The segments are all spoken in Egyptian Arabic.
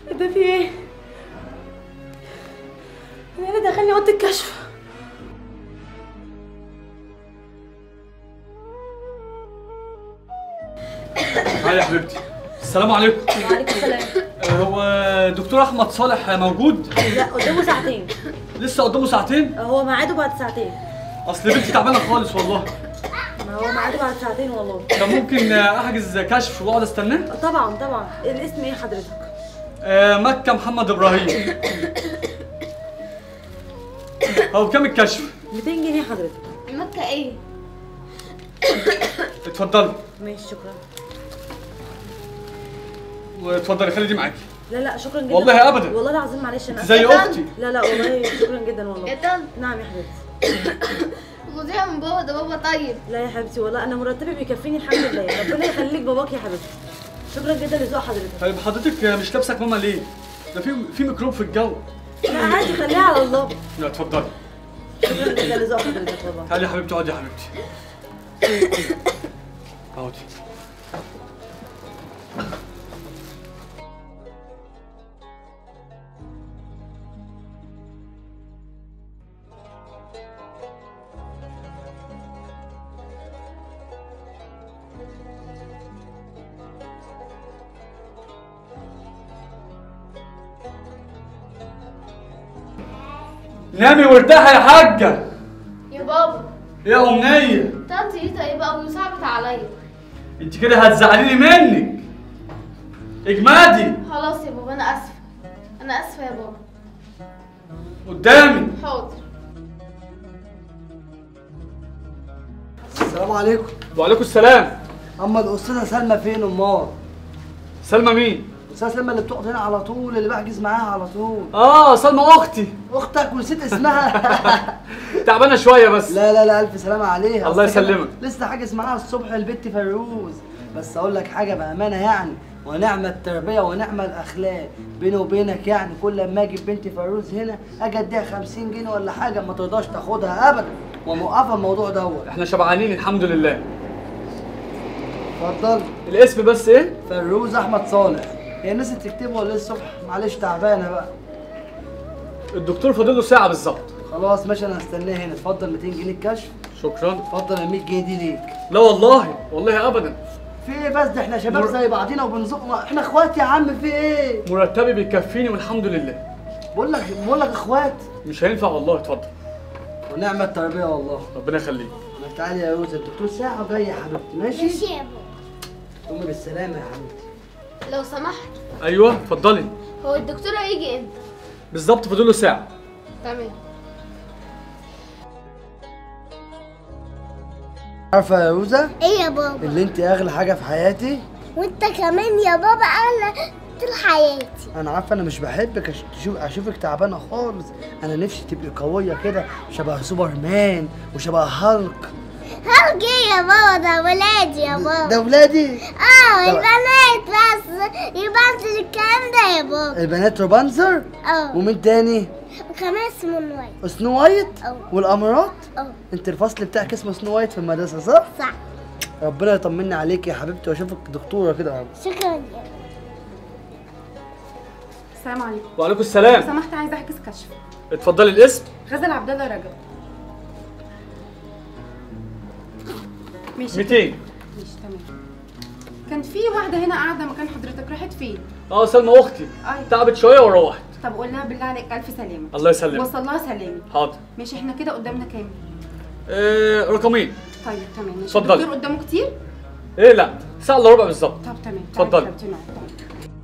ده في ايه؟ انا اللي دخلني اوضه الكشف هاي يا حبيبتي السلام عليكم وعليكم السلام آه، هو دكتور احمد صالح موجود لا قدامه ساعتين لسه قدامه ساعتين هو ميعاده بعد ساعتين اصل بنتي تعبانه خالص والله ما هو ميعاده بعد ساعتين والله كان ممكن آه، احجز كشف واقعد استناه طبعا طبعا الاسم ايه حضرتك؟ آه، مكه محمد ابراهيم هو بكام الكشف 200 جنيه حضرتك مكة ايه؟ اتفضلي ماشي شكرا واتفضلي خلي دي معاكي لا لا شكرا جدا والله أبداً. والله العظيم معلش انا زي آسفة. اختي لا لا والله شكرا جدا يا والله طنط نعم يا حبيبتي خديها من بابا ده بابا طيب لا يا حبيبتي والله انا مرتبي بيكفيني الحمد لله ربنا يخليك باباك يا حبيبتي شكرا جدا لذوق حضرتك طيب حضرتك مش لابسه كمامه ليه؟ ده في في ميكروب في الجو لا عادي خليها على الله لا اتفضلي شكرا جدا لذوق حضرتك والله تعالي يا حبيبتي اقعدي يا حبيبتي اقعدي نامي وارتاحي يا حاجه يا بابا يا امنيه طنط دي طيبة أوي وصعبت عليا انت كده هتزعليني منك اجمادي خلاص يا بابا أنا آسفة أنا آسفة يا بابا قدامي حاضر السلام عليكم وعليكم السلام اما الاستاذه سلمى فين امال سلمى مين الاستاذه سلمى اللي بتقعد هنا على طول اللي بحجز معاها على طول اه سلمى اختي اختك ونسيت اسمها تعبانه شويه بس لا لا لا الف سلامه عليها الله أصل كده يسلمك. لسه حاجز معاها الصبح البت فيروز بس اقول لك حاجه بامانه يعني ونعم التربيه ونعم الاخلاق بيني وبينك يعني كل ما اجي بنتي فيروز هنا اجي اديها 50 جنيه ولا حاجه ما ترضاش تاخدها ابدا وموقفه الموضوع دوت احنا شبعانين الحمد لله اتفضل الاسم بس ايه فيروز احمد صالح هي نسيت تكتبه ولا إيه الصبح معلش تعبانه بقى الدكتور فاضل له ساعه بالظبط خلاص ماشي انا هستناه هنا اتفضل 200 جنيه الكشف شكرا اتفضل ال 100 جنيه دي ليك لا والله والله ابدا في ايه بس ده احنا شباب مر- زي بعضينا وبنزق احنا اخوات يا عم في ايه مرتبي بيكفيني والحمد لله بقول لك بقول لك اخوات مش هينفع والله اتفضل ونعم التربيه والله ربنا يخليك ما تعالي يا روزا الدكتور ساعه وجاي يا حبيبتي ماشي ماشي يا بابا قومي بالسلامه يا حبيبتي لو سمحت ايوه اتفضلي هو الدكتور هيجي امتى؟ بالظبط فاضل له ساعه تمام عارفه يا روزا ايه يا بابا اللي انت اغلى حاجه في حياتي وانت كمان يا بابا اغلى طول حياتي انا عارفه انا مش بحبك أش- تشوف اشوفك تعبانه خالص انا نفسي تبقي قويه كده شبه سوبرمان وشبه هالك هلج ايه يا بابا ده ولادي يا بابا ده ولادي اه طب- البنات بس يبطل الكلام ده يا بابا البنات روبانزر اه ومين تاني وكمان اسمه نوي سنو وايت اه. والامارات اه انت الفصل بتاعك اسمه سنو وايت في المدرسه صح صح ربنا يطمني عليك يا حبيبتي واشوفك دكتوره كده يا رب شكرا يا السلام عليكم وعليكم لو السلام سمحت عايزه احجز كشف اتفضلي الاسم غزل عبد الله رجب ماشي 200 ماشي تمام كان في واحده هنا قاعده مكان حضرتك راحت فين اه سلمى اختي ايوه تعبت شويه وروحت طب قول لها بالله عليك الف سلامه الله يسلمك وصل لها سلامه حاضر ماشي احنا كده قدامنا كام آه رقمين طيب تمام ماشي اتفضلي. الدكتور قدامه كتير ايه لا ساعه الا ربع بالظبط طب تمام اتفضلي. تعالي حبيبتي نقعد، تعالي.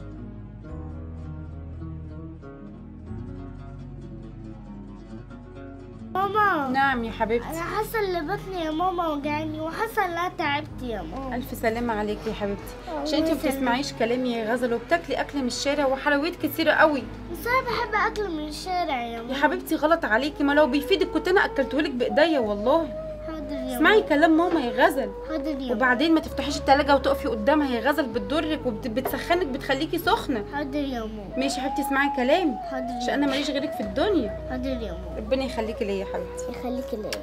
ماما نعم يا حبيبتي انا حاسه ان بطني يا ماما وجعني وحاسه ان انا تعبت يا ماما الف سلامه عليكي يا حبيبتي الله عشان انت ما يسلمك. بتسمعيش كلامي يا غزل وبتاكلي اكل من الشارع وحلويات كتيره قوي بس انا بحب اكل من الشارع يا يا ماما حبيبتي غلط عليكي ما لو بيفيدك كنت انا اكلتهولك بايديا والله حاضر يا اسمعي ماما كلام ماما يا غزل حاضر يا ماما وبعدين ما تفتحيش التلاجة وتقفي قدامها يا غزل بتضرك وبتسخنك بتخليكي سخنة حاضر يا ماما ماشي يا حبيبتي اسمعي كلامي حاضر عشان يا انا ماما ماليش غيرك في الدنيا حاضر يا ماما ربنا يخليكي ليا يا حبيبتي يخليك ليا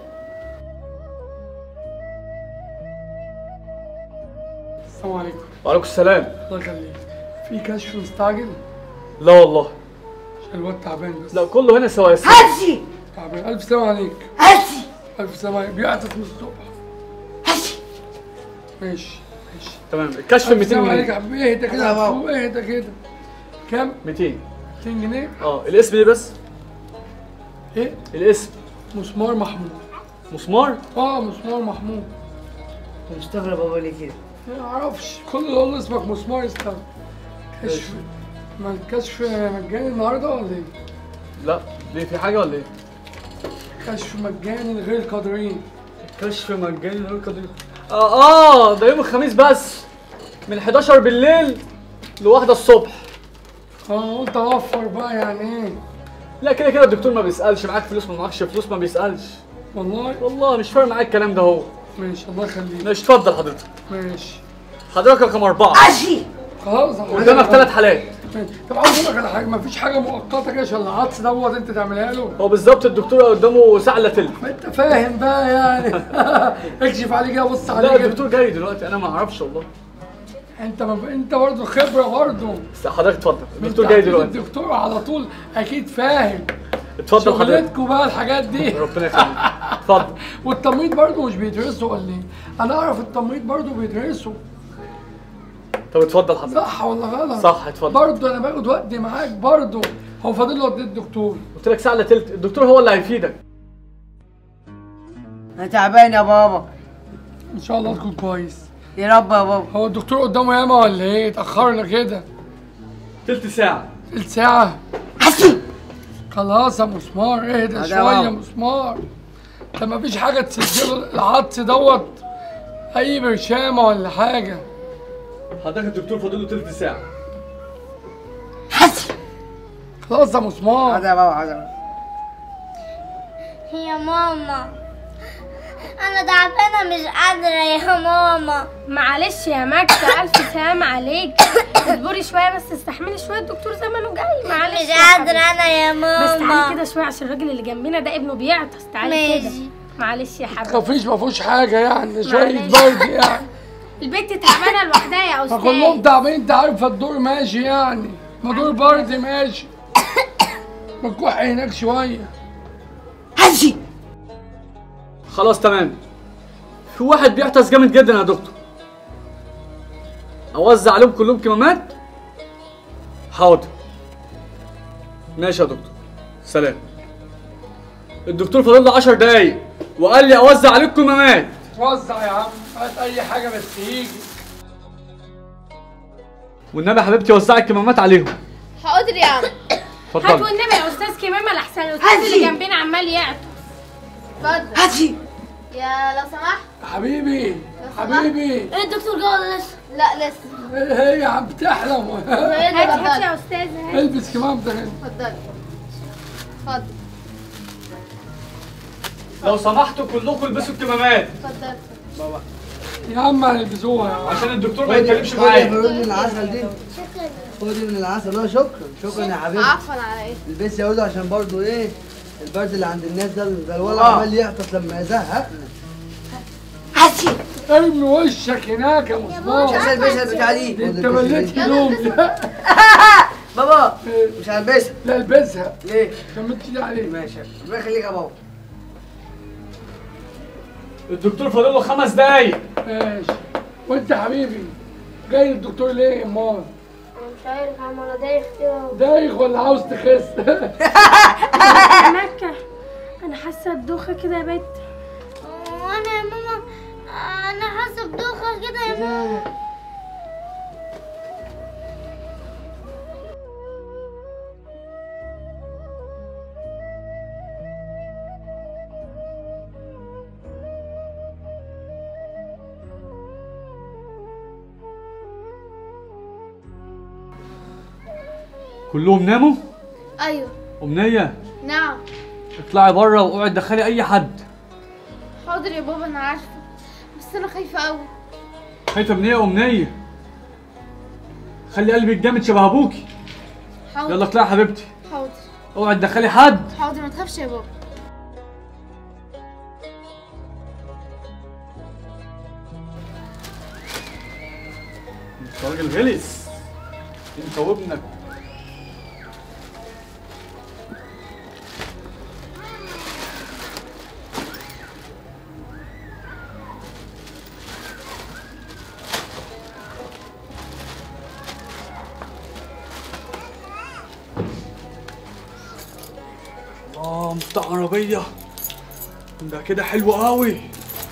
السلام عليكم وعليكم السلام الله يخليك في كشف مستعجل لا والله عشان الواد تعبان بس لا كله هنا سواسي هاتي تعبان الف سلام عليك هاتي الف سلام عليك بيعطس من الصبح هاتي ماشي ماشي تمام الكشف الف 200 سلام عليك يا جنيه حبيبي اهدى كده يا بابا. فوق اهدى كده كام 200 200 جنيه اه الاسم ايه بس ايه الاسم مسمار محمود مسمار اه مسمار محمود مستغرب بابا ليه كده ما اعرفش كل اللي يقول اسمك مسمار استنى كشف ما الكشف مجاني النهارده ولا ايه؟ لا ليه في حاجه ولا ايه كشف مجاني لغير القادرين كشف مجاني لغير قدير اه اه ده يوم الخميس بس من 11 بالليل لواحدة الصبح اه قلت اوفر بقى يعني ايه لا كده كده الدكتور ما بيسالش معاك فلوس ما معكش فلوس ما بيسالش والله والله مش فارق معاك الكلام ده هو ماشي الله يخليك ماشي اتفضل حضرتك ماشي حضرتك رقم أربعة هاتي خلاص قدامك ثلاث حالات ماشي. طب عاوز اقول لك على حاجه مفيش حاجه مؤقته كده عشان العطس دوت انت تعملها له هو بالظبط الدكتور قدامه ساعة الا تلت ما انت فاهم بقى يعني اكشف عليه كده بص عليه لا كده الدكتور جاي دلوقتي انا ما اعرفش والله انت ما انت برضه خبره برضه بس حضرتك اتفضل من الدكتور جاي تحت دلوقتي الدكتور على طول اكيد فاهم اتفضل حضرتك شغلتكم بقى الحاجات دي ربنا يخليك اتفضل والتمريض برضه مش بيدرسوا ولا ايه؟ انا اعرف التمريض برضه بيدرسوا طب اتفضل حضرتك صح ولا غلط؟ صح اتفضل برضه انا باخد وقت معاك برضه هو فاضل له قد ايه الدكتور؟ قلت لك ساعة الا تلت الدكتور هو اللي هيفيدك انا تعبان يا بابا ان شاء الله تكون كويس يا رب يا بابا هو الدكتور قدامه ياما ولا ايه؟ اتاخرنا كده تلت ساعة تلت ساعة خلاص يا مسمار اهدى هذا شوية يا بابا. مسمار ده مفيش حاجة تسجله العطس دوت أي برشامة ولا حاجة حضرتك الدكتور فاضل له تلت ساعة خلاص يا مسمار هذا يا بابا هذا يا ماما انا تعبانه مش قادره يا ماما معلش يا ماجدة ألف سلام عليك اصبري شوية بس استحملي شوية الدكتور زمانه جاي معلش مش يا حبيبتي. قادره انا يا بس تعالي ماما كده شوية عشان الراجل اللي جنبنا ده ابنه بيعطس تعالي كده ماشي. معلش يا حبيبتي مفيش مفيهوش حاجة يعني شوية معلش. برد يعني البنت تعبانة لوحدها يا ما كلهم أستاذ تعبانين انت عارفة الدور ماشي يعني ما دور برد ماشي ما تكح هناك شوية هاتي خلاص تمام في واحد بيعطس جامد جدا يا دكتور اوزع عليهم كلهم كمامات حاضر ماشي يا دكتور سلام الدكتور فاضل له 10 دقايق وقال لي اوزع عليكم كمامات وزع يا عم هات أي حاجة بس يجي والنبي يا حبيبتي وزعي الكمامات عليهم حاضر يا عم هات اتفضل والنبي يا أستاذ كمامة لأحسن الأستاذ هاتي. اللي جنبنا عمال يعطس اتفضل هاتي يا لو سمحت حبيبي حبيبي ايه الدكتور جه ولا لسه لا لسه ايه هي عم بتحلم هاتي هاتي اتفضل يا أستاذ هاتي البس كمامتك انت اتفضل اتفضل لو سمحتوا كلكم البسوا الكمامات اتفضل يا عم هنلبسوها يا عم عشان الدكتور ما خد يتكلمش خد يا معايا فلوس من العسل دي خدي من العسل لا شكرا شكرا يا حبيبي عفوا على ايه البسي يا ولد عشان برضو ايه البرد اللي عند الناس ده ده الولد آه. عمال يعطس لما يزهقنا هاتي ارمي وشك هناك يا مش مسمار هلبسها البتاع دي انت مليت هدوم بابا مش هلبسها لا البسها ليه؟ كملت ايدي عليك ماشي الله يخليك يا بابا الدكتور فاضل له خمس دقايق ماشي وانت يا حبيبي جاي للدكتور ليه يا امال انا مش عارف يا عم انا دايخ كده دايخ ولا عاوز تخس يا مكة أنا حاسة بدوخة كده يا بنت وانا يا ماما انا حاسه بدوخه كده يا ماما كلهم ناموا ايوه امنيه نعم اطلعي بره واقعد دخلي اي حد حاضر يا بابا انا عارفه بس انا خايفه قوي خايفه من ايه يا امنيه خلي قلبك جامد شبه ابوكي حاضر يلا اطلعي يا حبيبتي حاضر اوعي تدخلي حد حاضر ما تخافش يا بابا انت راجل غلس انت وابنك اه مفتاح عربية ده كده حلو قوي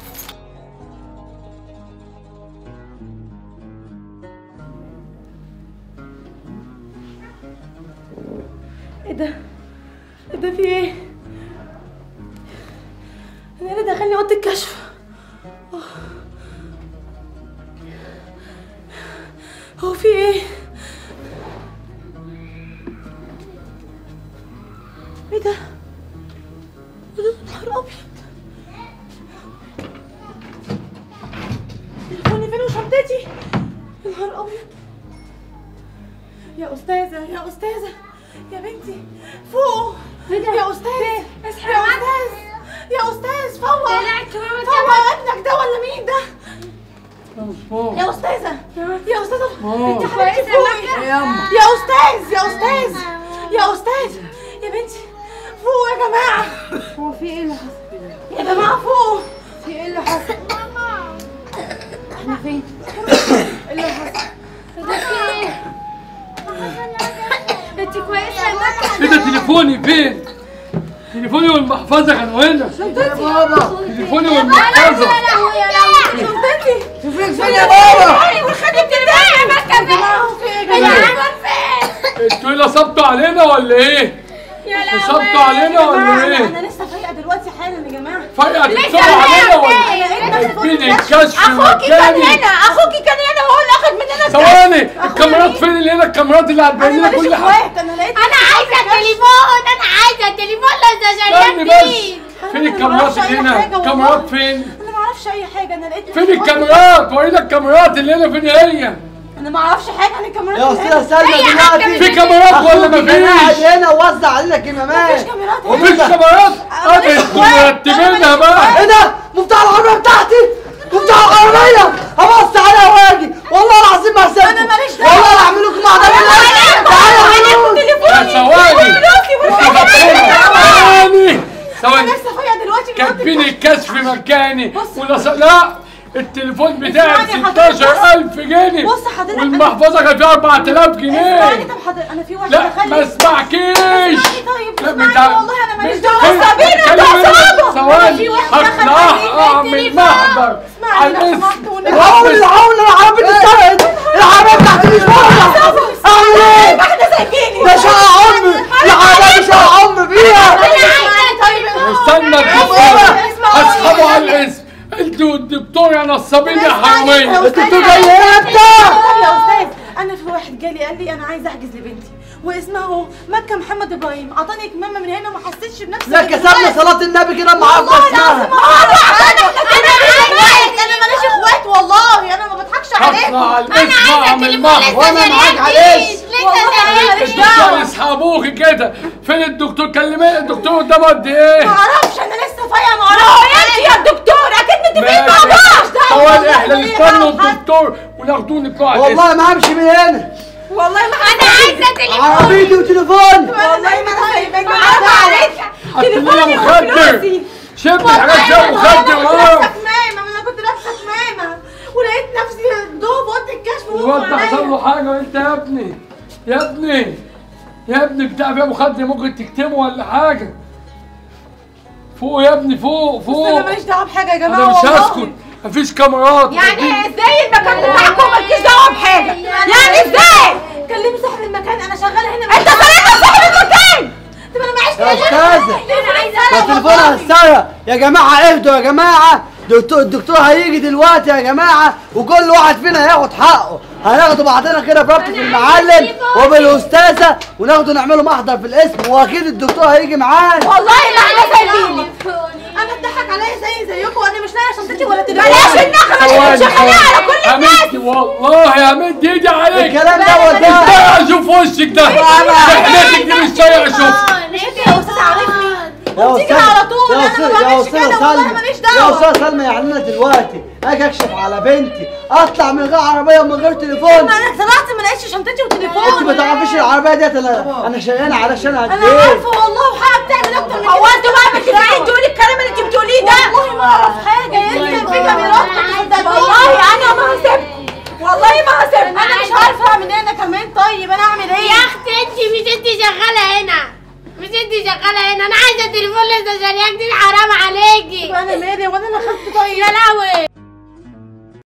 ايه ده؟ ايه ده في ايه؟ انا ايه اللي دخلني اوضه الكشف؟ آه. هو في ايه؟ ايه ده؟ ايه ده نهار ابيض تليفوني فين وشنطتي؟ يا نهار ابيض يا استاذه يا استاذه يا بنتي فوق يا استاذ يا استاذ يا استاذ فوق طلعت ماما فوق ابنك ده ولا مين ده يا مصطفى يا استاذه يا استاذه ماما. انت حبيبتي فوقي يا استاذ يا استاذ يا استاذ يا بنتي فوق يا جماعه هو في ايه اللي حصل؟ يا جماعه فوق في ايه اللي حصل؟ احنا فين؟ ايه اللي حصل؟ ده في ايه؟ انت كويسه يا مكة ايه ده تليفوني فين؟ تليفوني والمحفظة كانوا هنا يا بابا تليفوني والمحفظة شنطتي فين فين يا بابا والخدم بتاعي يا مكه فين فين يا جماعه انتوا ايه نصبتوا علينا ولا ايه؟ نصبتوا علينا ولا انا ايه؟ انا لسه فايقه دلوقتي حالا يا جماعه فجأة تنصبوا علينا ولا انا لقيت نفسي فوق فين الكشف. الكشف اخوكي كان مكاني هنا اخوكي كان هنا وهو اللي اخد مننا الكشف ثواني الكاميرات فين اللي هنا الكاميرات اللي هتبين انا لنا ماليش كل حاجة اخوات انا لقيت انا عايزه التليفون انا عايزه التليفون لو استني ده بس فين الكاميرات اللي هنا؟ الكاميرات فين؟ انا ما اعرفش اي حاجه انا لقيت فين الكاميرات؟ ورينا الكاميرات اللي هنا فين هي؟ انا ما اعرفش حاجه عن الكاميرات يا اللي هنا. استاذ سلمى دلوقتي في كاميرات ولا أخوكي كان قاعد مفيش؟ هنا ووزع علينا كمامات مفيش كاميرات هنا. مفيش كاميرات؟ اه ده انتوا مرتبينها بقى ايه ده مفتاح العربيه بتاعتي مفتاح العربيه هبص عليها واجي والله العظيم ما هسيبكم أنا ماليش دعوة. والله لا اعمل لكم معدل تعالوا يا ثواني ثواني انا ثواني لسه فايقه دلوقتي من كاتبين أوضة الكشف مكاني بص. ولا ص... لا التليفون بتاعي اسمعني حضرتك. 16000 جنيه بص حضرتك. والمحفظه كان فيها 4000 اسمعني جنيه طب حضرتك انا في واحد لا دخل ما لي اسمعكيش اسمعني طيب لا اسمعني بتاع- والله انا ماليش بت- دعوه فين- سابيني بتكلم ده أنا. صعبه ثواني في واحد دخل هطلع عليك اعمل التليفون. محضر اسمعني على لو الاسم سمحت والنبي. العون العون العربيه اتسرقت العربيه بتاعتي مش فاضيه اعمل ايه احنا سايبيني ده شقه عمري العربيه دي شقه عمري فيها اسمعني طيب استنى الدكتور اسحبه على الاسم انتوا الدكتور يا نصابين يا حراميه الدكتور جاي هنا امتى طب يا استاذ انا في واحد جالي قال لي انا عايز احجز لبنتي واسمها هو مكه محمد ابراهيم اعطاني كمامه من هنا وما حسيتش بنفسي لا كسبنا صلاه النبي كده ما عارفه والله اسمها العظيم ما اعرف انا انا انا ماليش اخوات والله انا ما بضحكش عليكم هطلع على الاسم اعمل محضر وانا معاك عليه والله انا ماليش الدكتور دعوه يسحبوك كده فين الدكتور كلمي الدكتور قدامه قد ايه ما اعرفش انا لسه فايقه ما اعرفش يا دكتور اكيد متفقين مع بعض ثواني احنا نستنوا الدكتور وناخدوه نطلع على الاسم والله ما همشي من هنا والله ما انا عايزه تليفون عربيتي وتليفوني والله ما انا سايباك حرام عليك حط لنا تليفوني مخدر وفلوسي. شد الحاجات دي مخدر انا كنت ورا لابسه كمامه انا كنت لابسه كمامه ولقيت نفسي دوب اوضه الكشف وهو الواد ده حصل له حاجه وانت يا ابني يا ابني يا ابني بتاع فيها مخدر ممكن تكتمه ولا حاجه فوق يا ابني فوق انا فوق ماليش دعوه بحاجه يا جماعه انا مش والله. هسكت مفيش كاميرات يعني ازاي المكان بتاعكم مالكيش دعوه بحاجه يعني ازاي كلمي صاحب المكان انا شغاله هنا انت سرقت صاحب المكان طب انا معيش يا تليفون. استاذه انا عايزه ده ألعب تليفونها والله. اتسرق يا جماعه اهدوا يا جماعه دكتور الدكتور هيجي دلوقتي يا جماعه وكل واحد فينا هياخد حقه هناخده بعضنا كده بربطة المعلم وبالاستاذه وناخده نعمله محضر في الاسم واكيد الدكتور هيجي معانا والله ما احنا سايبيني انا اتضحك عليا زي زيكم وانا مش لاقيه شنطتي ولا تليفوني بلاش النخمه اللي بتشغليها على كل همد والله همد ايدي عليك الكلام ده مش وده طايق اشوف وشك ده شحنتك دي مش طايق اشوف يا استاذ عارفني يا تيجي استاذ على طول يا انا استاذ ما يا بعملش استاذ كده والله سلمى ماليش يا دعوه استاذ سلمى يعني انا دلوقتي اجي اكشف على بنتي اطلع من غير عربيه ومن غير تليفون ما انا طلعت ما لقيتش شنطتي انت وتليفوني ما تعرفيش العربيه ديت انا انا شقيانه علشان قد انا ايه عارفه والله وحاجه بتعمل اكتر من كده هو انتوا بقى متفقين تقولي الكلام اللي انت بتقوليه ده والله ما اعرف حاجه يا انت في كاميرات والله انا ما هسيبكم والله ما هسيبكم انا مش عارفه اعمل ايه انا كمان طيب انا اعمل ايه يا اختي انت مش انت شغاله هنا مش انت شغاله هنا انا عايزه التليفون لسه شارياه جديد حرام عليكي انا مالي وانا انا خدت طيب يا لهوي